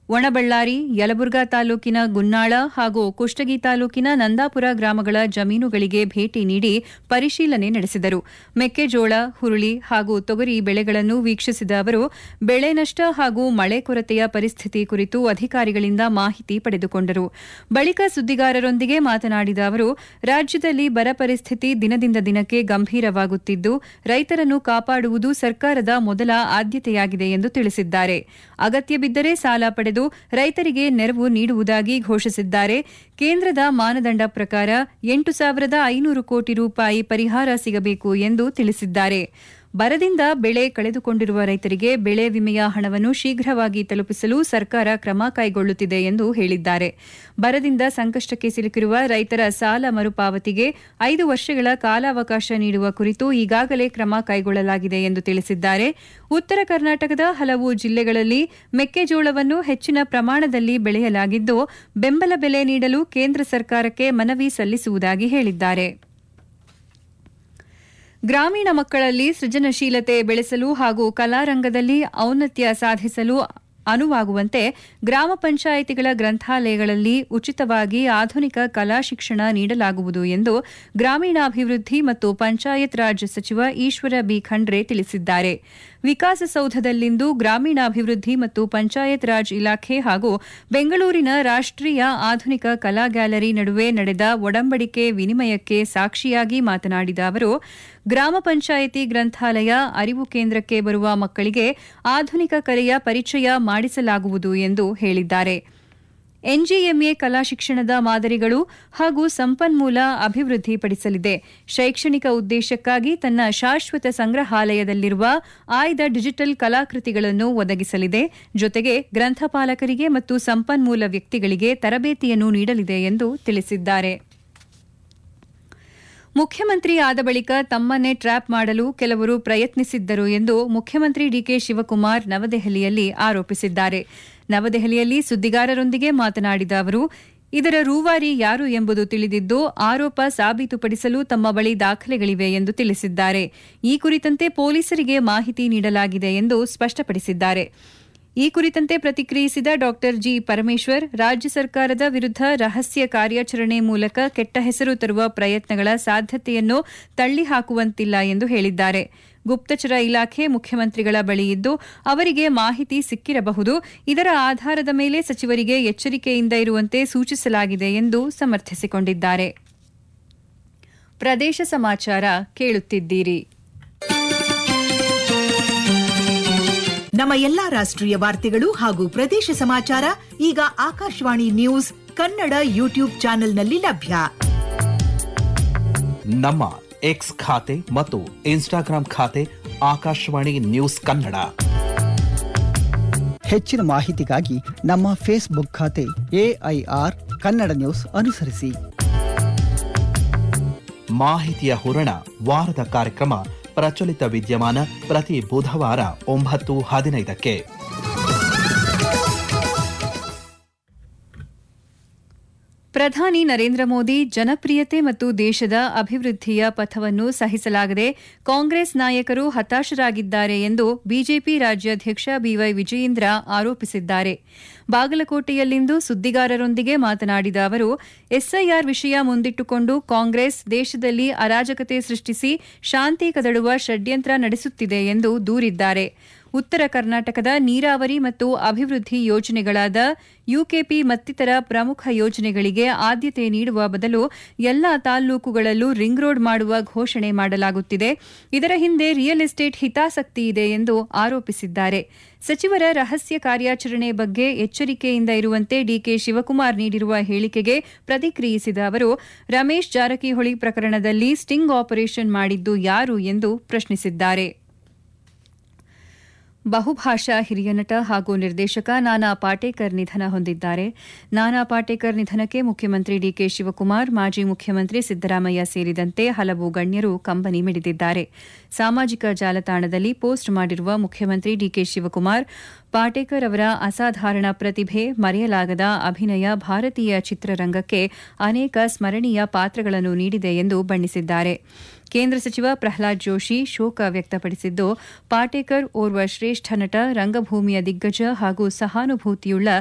ಒಣಬಳ್ಳಾರಿ ಯಲಬುರ್ಗಾ ತಾಲೂಕಿನ ಗುನ್ನಾಳ ಹಾಗೂ ಕುಷ್ಟಗಿ ತಾಲೂಕಿನ ನಂದಾಪುರ ಗ್ರಾಮಗಳ ಜಮೀನುಗಳಿಗೆ ಭೇಟಿ ನೀಡಿ ಪರಿಶೀಲನೆ ನಡೆಸಿದರು ಮೆಕ್ಕೆಜೋಳ ಹುರುಳಿ ಹಾಗೂ ತೊಗರಿ ಬೆಳೆಗಳನ್ನು ವೀಕ್ಷಿಸಿದ ಅವರು ಬೆಳೆ ನಷ್ಟ ಹಾಗೂ ಮಳೆ ಕೊರತೆಯ ಪರಿಸ್ಥಿತಿ ಕುರಿತು ಅಧಿಕಾರಿಗಳಿಂದ ಮಾಹಿತಿ ಪಡೆದುಕೊಂಡರು ಬಳಿಕ ಸುದ್ದಿಗಾರರೊಂದಿಗೆ ಮಾತನಾಡಿದ ಅವರು ರಾಜ್ಯದಲ್ಲಿ ಬರ ಪರಿಸ್ಥಿತಿ ದಿನದಿಂದ ದಿನಕ್ಕೆ ಗಂಭೀರವಾಗುತ್ತಿದ್ದು ರೈತರನ್ನು ಕಾಪಾಡುವುದು ಸರ್ಕಾರದ ಮೊದಲ ಆದ್ಯತೆಯಾಗಿದೆ ಎಂದು ತಿಳಿಸಿದ್ದಾರೆ ಅಗತ್ಯ ಬಿದ್ದರೆ ಸಾಲ ಪಡೆದು ರೈತರಿಗೆ ನೆರವು ನೀಡುವುದಾಗಿ ಘೋಷಿಸಿದ್ದಾರೆ ಕೇಂದ್ರದ ಮಾನದಂಡ ಪ್ರಕಾರ ಎಂಟು ಸಾವಿರದ ಐನೂರು ಕೋಟಿ ರೂಪಾಯಿ ಪರಿಹಾರ ಸಿಗಬೇಕು ಎಂದು ತಿಳಿಸಿದ್ದಾರೆ ಬರದಿಂದ ಬೆಳೆ ಕಳೆದುಕೊಂಡಿರುವ ರೈತರಿಗೆ ಬೆಳೆ ವಿಮೆಯ ಹಣವನ್ನು ಶೀಘ್ರವಾಗಿ ತಲುಪಿಸಲು ಸರ್ಕಾರ ಕ್ರಮ ಕೈಗೊಳ್ಳುತ್ತಿದೆ ಎಂದು ಹೇಳಿದ್ದಾರೆ ಬರದಿಂದ ಸಂಕಷ್ಟಕ್ಕೆ ಸಿಲುಕಿರುವ ರೈತರ ಸಾಲ ಮರುಪಾವತಿಗೆ ಐದು ವರ್ಷಗಳ ಕಾಲಾವಕಾಶ ನೀಡುವ ಕುರಿತು ಈಗಾಗಲೇ ಕ್ರಮ ಕೈಗೊಳ್ಳಲಾಗಿದೆ ಎಂದು ತಿಳಿಸಿದ್ದಾರೆ ಉತ್ತರ ಕರ್ನಾಟಕದ ಹಲವು ಜಿಲ್ಲೆಗಳಲ್ಲಿ ಮೆಕ್ಕೆಜೋಳವನ್ನು ಹೆಚ್ಚಿನ ಪ್ರಮಾಣದಲ್ಲಿ ಬೆಳೆಯಲಾಗಿದ್ದು ಬೆಂಬಲ ಬೆಲೆ ನೀಡಲು ಕೇಂದ್ರ ಸರ್ಕಾರಕ್ಕೆ ಮನವಿ ಸಲ್ಲಿಸುವುದಾಗಿ ಹೇಳಿದ್ದಾರೆ ಗ್ರಾಮೀಣ ಮಕ್ಕಳಲ್ಲಿ ಸೃಜನಶೀಲತೆ ಬೆಳೆಸಲು ಹಾಗೂ ಕಲಾರಂಗದಲ್ಲಿ ಔನ್ನತ್ಯ ಸಾಧಿಸಲು ಅನುವಾಗುವಂತೆ ಗ್ರಾಮ ಪಂಚಾಯಿತಿಗಳ ಗ್ರಂಥಾಲಯಗಳಲ್ಲಿ ಉಚಿತವಾಗಿ ಆಧುನಿಕ ಕಲಾ ಶಿಕ್ಷಣ ನೀಡಲಾಗುವುದು ಎಂದು ಗ್ರಾಮೀಣಾಭಿವೃದ್ಧಿ ಮತ್ತು ಪಂಚಾಯತ್ ರಾಜ್ ಸಚಿವ ಈಶ್ವರ ಬಿ ಖಂಡ್ರೆ ತಿಳಿಸಿದ್ದಾರೆ ವಿಕಾಸಸೌಧದಲ್ಲಿಂದು ಗ್ರಾಮೀಣಾಭಿವೃದ್ಧಿ ಮತ್ತು ಪಂಚಾಯತ್ ರಾಜ್ ಇಲಾಖೆ ಹಾಗೂ ಬೆಂಗಳೂರಿನ ರಾಷ್ಟೀಯ ಆಧುನಿಕ ಕಲಾ ಗ್ಯಾಲರಿ ನಡುವೆ ನಡೆದ ಒಡಂಬಡಿಕೆ ವಿನಿಮಯಕ್ಕೆ ಸಾಕ್ಷಿಯಾಗಿ ಮಾತನಾಡಿದ ಅವರು ಗ್ರಾಮ ಪಂಚಾಯಿತಿ ಗ್ರಂಥಾಲಯ ಅರಿವು ಕೇಂದ್ರಕ್ಕೆ ಬರುವ ಮಕ್ಕಳಿಗೆ ಆಧುನಿಕ ಕಲೆಯ ಪರಿಚಯ ಮಾಡಿಸಲಾಗುವುದು ಎಂದು ಹೇಳಿದ್ದಾರೆ ಎನ್ಜಿಎಂಎ ಕಲಾ ಶಿಕ್ಷಣದ ಮಾದರಿಗಳು ಹಾಗೂ ಸಂಪನ್ಮೂಲ ಅಭಿವೃದ್ಧಿಪಡಿಸಲಿದೆ ಶೈಕ್ಷಣಿಕ ಉದ್ದೇಶಕ್ಕಾಗಿ ತನ್ನ ಶಾಶ್ವತ ಸಂಗ್ರಹಾಲಯದಲ್ಲಿರುವ ಆಯ್ದ ಡಿಜಿಟಲ್ ಕಲಾಕೃತಿಗಳನ್ನು ಒದಗಿಸಲಿದೆ ಜೊತೆಗೆ ಗ್ರಂಥಪಾಲಕರಿಗೆ ಮತ್ತು ಸಂಪನ್ಮೂಲ ವ್ಯಕ್ತಿಗಳಿಗೆ ತರಬೇತಿಯನ್ನು ನೀಡಲಿದೆ ಎಂದು ತಿಳಿಸಿದ್ದಾರೆ ಮುಖ್ಯಮಂತ್ರಿ ಆದ ಬಳಿಕ ತಮ್ಮನ್ನೇ ಟ್ರ್ಯಾಪ್ ಮಾಡಲು ಕೆಲವರು ಪ್ರಯತ್ನಿಸಿದ್ದರು ಎಂದು ಮುಖ್ಯಮಂತ್ರಿ ಡಿಕೆ ಶಿವಕುಮಾರ್ ನವದೆಹಲಿಯಲ್ಲಿ ಆರೋಪಿಸಿದ್ದಾರೆ ನವದೆಹಲಿಯಲ್ಲಿ ಸುದ್ದಿಗಾರರೊಂದಿಗೆ ಮಾತನಾಡಿದ ಅವರು ಇದರ ರೂವಾರಿ ಯಾರು ಎಂಬುದು ತಿಳಿದಿದ್ದು ಆರೋಪ ಸಾಬೀತುಪಡಿಸಲು ತಮ್ಮ ಬಳಿ ದಾಖಲೆಗಳಿವೆ ಎಂದು ತಿಳಿಸಿದ್ದಾರೆ ಈ ಕುರಿತಂತೆ ಪೊಲೀಸರಿಗೆ ಮಾಹಿತಿ ನೀಡಲಾಗಿದೆ ಎಂದು ಸ್ಪಷ್ಟಪಡಿಸಿದ್ದಾರೆ ಈ ಕುರಿತಂತೆ ಪ್ರತಿಕ್ರಿಯಿಸಿದ ಡಾ ಜಿ ಪರಮೇಶ್ವರ್ ರಾಜ್ಯ ಸರ್ಕಾರದ ವಿರುದ್ಧ ರಹಸ್ಯ ಕಾರ್ಯಾಚರಣೆ ಮೂಲಕ ಕೆಟ್ಟ ಹೆಸರು ತರುವ ಪ್ರಯತ್ನಗಳ ಸಾಧ್ಯತೆಯನ್ನು ತಳ್ಳಿಹಾಕುವಂತಿಲ್ಲ ಎಂದು ಹೇಳಿದ್ದಾರೆ ಗುಪ್ತಚರ ಇಲಾಖೆ ಮುಖ್ಯಮಂತ್ರಿಗಳ ಬಳಿ ಇದ್ದು ಅವರಿಗೆ ಮಾಹಿತಿ ಸಿಕ್ಕಿರಬಹುದು ಇದರ ಆಧಾರದ ಮೇಲೆ ಸಚಿವರಿಗೆ ಎಚ್ಚರಿಕೆಯಿಂದ ಇರುವಂತೆ ಸೂಚಿಸಲಾಗಿದೆ ಎಂದು ಸಮರ್ಥಿಸಿಕೊಂಡಿದ್ದಾರೆ ಪ್ರದೇಶ ಸಮಾಚಾರ ಕೇಳುತ್ತಿದ್ದೀರಿ ನಮ್ಮ ಎಲ್ಲಾ ರಾಷ್ಟ್ರೀಯ ವಾರ್ತೆಗಳು ಹಾಗೂ ಪ್ರದೇಶ ಸಮಾಚಾರ ಈಗ ಆಕಾಶವಾಣಿ ನ್ಯೂಸ್ ಕನ್ನಡ ಯೂಟ್ಯೂಬ್ ಚಾನೆಲ್ನಲ್ಲಿ ಲಭ್ಯ ನಮ್ಮ ಎಕ್ಸ್ ಖಾತೆ ಮತ್ತು ಇನ್ಸ್ಟಾಗ್ರಾಂ ಖಾತೆ ಆಕಾಶವಾಣಿ ನ್ಯೂಸ್ ಕನ್ನಡ ಹೆಚ್ಚಿನ ಮಾಹಿತಿಗಾಗಿ ನಮ್ಮ ಫೇಸ್ಬುಕ್ ಖಾತೆ ಎಐಆರ್ ಕನ್ನಡ ನ್ಯೂಸ್ ಅನುಸರಿಸಿ ಮಾಹಿತಿಯ ಹೂರಣ ವಾರದ ಕಾರ್ಯಕ್ರಮ ಪ್ರಚಲಿತ ವಿದ್ಯಮಾನ ಪ್ರತಿ ಬುಧವಾರ ಒಂಬತ್ತು ಹದಿನೈದಕ್ಕೆ ಪ್ರಧಾನಿ ನರೇಂದ್ರ ಮೋದಿ ಜನಪ್ರಿಯತೆ ಮತ್ತು ದೇಶದ ಅಭಿವೃದ್ಧಿಯ ಪಥವನ್ನು ಸಹಿಸಲಾಗದೆ ಕಾಂಗ್ರೆಸ್ ನಾಯಕರು ಹತಾಶರಾಗಿದ್ದಾರೆ ಎಂದು ಬಿಜೆಪಿ ರಾಜ್ಯಾಧ್ಯಕ್ಷ ಬಿವೈ ವಿಜಯೇಂದ್ರ ಆರೋಪಿಸಿದ್ದಾರೆ ಬಾಗಲಕೋಟೆಯಲ್ಲಿಂದು ಸುದ್ದಿಗಾರರೊಂದಿಗೆ ಮಾತನಾಡಿದ ಅವರು ಎಸ್ಐಆರ್ ವಿಷಯ ಮುಂದಿಟ್ಟುಕೊಂಡು ಕಾಂಗ್ರೆಸ್ ದೇಶದಲ್ಲಿ ಅರಾಜಕತೆ ಸೃಷ್ಟಿಸಿ ಶಾಂತಿ ಕದಡುವ ಷಡ್ಯಂತ್ರ ನಡೆಸುತ್ತಿದೆ ಎಂದು ದೂರಿದ್ದಾರೆ ಉತ್ತರ ಕರ್ನಾಟಕದ ನೀರಾವರಿ ಮತ್ತು ಅಭಿವೃದ್ಧಿ ಯೋಜನೆಗಳಾದ ಯುಕೆಪಿ ಮತ್ತಿತರ ಪ್ರಮುಖ ಯೋಜನೆಗಳಿಗೆ ಆದ್ಯತೆ ನೀಡುವ ಬದಲು ಎಲ್ಲಾ ತಾಲ್ಲೂಕುಗಳಲ್ಲೂ ರಿಂಗ್ ರೋಡ್ ಮಾಡುವ ಘೋಷಣೆ ಮಾಡಲಾಗುತ್ತಿದೆ ಇದರ ಹಿಂದೆ ರಿಯಲ್ ಎಸ್ಟೇಟ್ ಹಿತಾಸಕ್ತಿ ಇದೆ ಎಂದು ಆರೋಪಿಸಿದ್ದಾರೆ ಸಚಿವರ ರಹಸ್ಯ ಕಾರ್ಯಾಚರಣೆ ಬಗ್ಗೆ ಎಚ್ಚರಿಕೆಯಿಂದ ಇರುವಂತೆ ಡಿಕೆ ಶಿವಕುಮಾರ್ ನೀಡಿರುವ ಹೇಳಿಕೆಗೆ ಪ್ರತಿಕ್ರಿಯಿಸಿದ ಅವರು ರಮೇಶ್ ಜಾರಕಿಹೊಳಿ ಪ್ರಕರಣದಲ್ಲಿ ಸ್ಟಿಂಗ್ ಆಪರೇಷನ್ ಮಾಡಿದ್ದು ಯಾರು ಎಂದು ಪ್ರಶ್ನಿಸಿದ್ದಾರೆ ಬಹುಭಾಷಾ ಹಿರಿಯ ನಟ ಹಾಗೂ ನಿರ್ದೇಶಕ ನಾನಾ ಪಾಟೇಕರ್ ನಿಧನ ಹೊಂದಿದ್ದಾರೆ ನಾನಾ ಪಾಟೇಕರ್ ನಿಧನಕ್ಕೆ ಮುಖ್ಯಮಂತ್ರಿ ಡಿಕೆ ಶಿವಕುಮಾರ್ ಮಾಜಿ ಮುಖ್ಯಮಂತ್ರಿ ಸಿದ್ದರಾಮಯ್ಯ ಸೇರಿದಂತೆ ಹಲವು ಗಣ್ಯರು ಕಂಬನಿ ಮಿಡಿದಿದ್ದಾರೆ ಸಾಮಾಜಿಕ ಜಾಲತಾಣದಲ್ಲಿ ಪೋಸ್ಟ್ ಮಾಡಿರುವ ಮುಖ್ಯಮಂತ್ರಿ ಡಿಕೆ ಶಿವಕುಮಾರ್ ಪಾಟೇಕರ್ ಅವರ ಅಸಾಧಾರಣ ಪ್ರತಿಭೆ ಮರೆಯಲಾಗದ ಅಭಿನಯ ಭಾರತೀಯ ಚಿತ್ರರಂಗಕ್ಕೆ ಅನೇಕ ಸ್ಮರಣೀಯ ಪಾತ್ರಗಳನ್ನು ನೀಡಿದೆ ಎಂದು ಬಣ್ಣಿಸಿದ್ದಾರೆ ಕೇಂದ್ರ ಸಚಿವ ಪ್ರಹ್ಲಾದ್ ಜೋಶಿ ಶೋಕ ವ್ಯಕ್ತಪಡಿಸಿದ್ದು ಪಾಟೇಕರ್ ಓರ್ವ ಶ್ರೇಷ್ಠ ನಟ ರಂಗಭೂಮಿಯ ದಿಗ್ಗಜ ಹಾಗೂ ಸಹಾನುಭೂತಿಯುಳ್ಳ